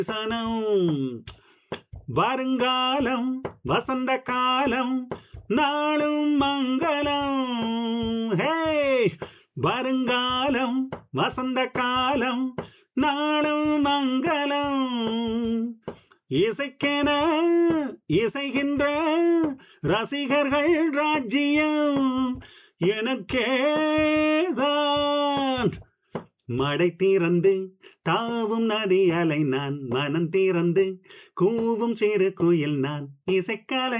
சனம் வருங்காலம் வசந்த காலம் நாளும் மங்களம் ஹே வருங்காலம் வசந்த காலம் நாளும் மங்களம் இசைக்கென இசைகின்ற ரசிகர்கள் ராஜ்யம் எனக்கேதான் மடை திறந்து தாவும் நதி அலை நான் மனம் திறந்து கூவும் சிறு குயில் நான் இசைக்கால